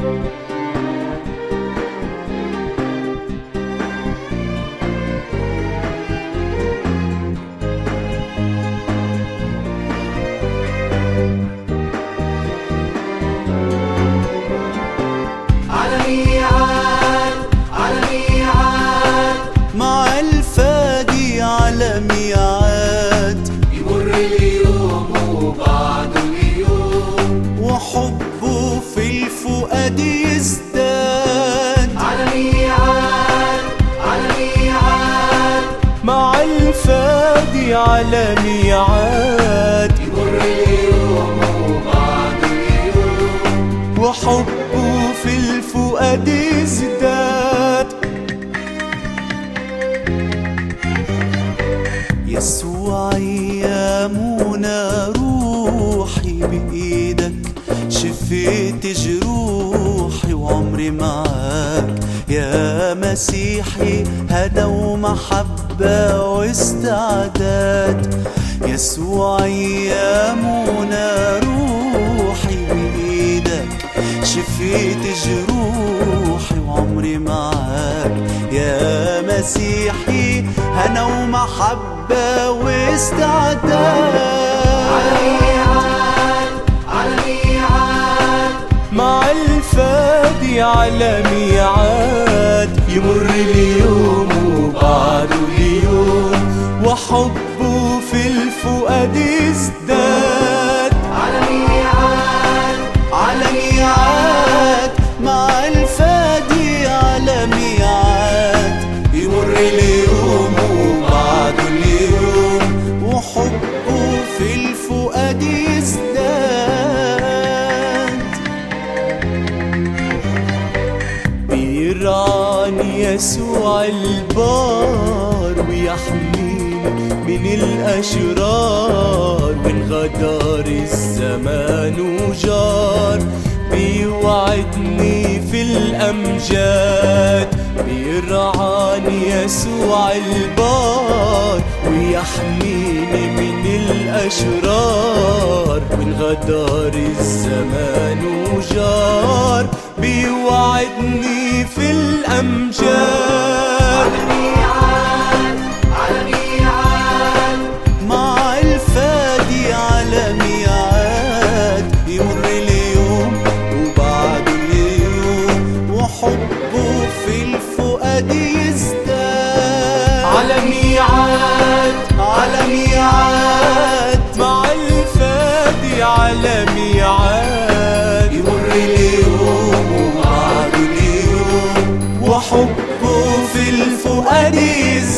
على ميعاد على ميعاد مع الفادي على ميعاد يمر اليوم وبعده اليوم وحبه في الفؤاد يزداد على ميعاد على ميعاد مع الفادي على ميعاد يمر اليوم وبعده اليوم وحبه في الفؤاد يزداد يسوع ايامنا روحي بايدك شفيت جروحي وعمري معاك يا مسيحي هنا ومحبة واستعداد يسوع ايامنا روحي بايدك شفيت جروحي وعمري معاك يا مسيحي هنا ومحبة على واستعداد ميعاد على ميعاد مع الفادي على ميعاد يمر اليوم وبعده اليوم وحبه في الفؤاد يزداد على ميعاد على ميعاد مع الفادي على ميعاد يمر اليوم وبعده اليوم وحبه في الفؤاد يزداد بيرعاني يسوع البار ويحميني من الأشرار من غدار الزمان وجار بيوعدني في الأمجاد بيرعاني يسوع البار ويحميني من الأشرار من غدار الزمان وجار بيوعدني في الأمجاد على ميعاد على ميعاد مع الفادي على ميعاد يمر اليوم وبعده اليوم وحبه في الفؤاد يزداد على ميعاد على ميعاد مع الفادي على ميعاد يمر اليوم وبعده اليوم وحبه في الفؤاد يزداد